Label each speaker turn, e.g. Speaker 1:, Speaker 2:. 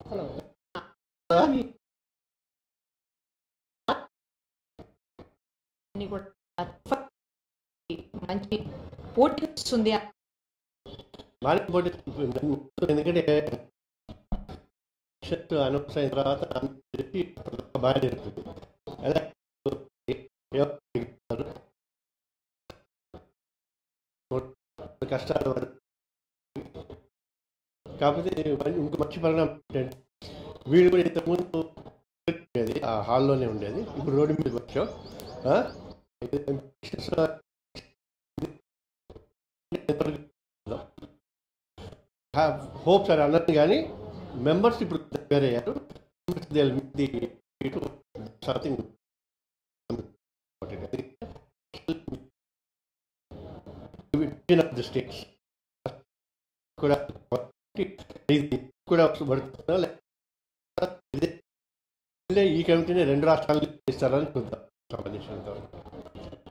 Speaker 1: అని
Speaker 2: అన్ని కూడా మంచి పోటీ వస్తుంది
Speaker 1: బాగా పోటీ ఎందుకంటే భవిష్యత్తు అనౌన్స్ అయిన తర్వాత అందరికీ బాగా జరుగుతుంది అలా ఎవరు కష్టాలు పడు- కాకపోతే ఇంకో మంచి పరిణామం ఏంటంటే వీడు కూడా ఇంతకుముందు ఉండేది ఆ హాల్లోనే ఉండేది ఇప్పుడు రోడ్డు మీద వచ్చాం ఆ? హోప్స్ అని అన్నది కానీ మెంబర్స్ ఇప్పుడు దగ్గర అయ్యారు సంథింగ్ ది స్టేట్స్ కూడా ఇది కూడా పడుతుందా లేకపోతే ఇదే ఈ కమిటీని రెండు రాష్ట్రాలు ఇస్తారని చూద్దాం సంబంధించినంత వరకు.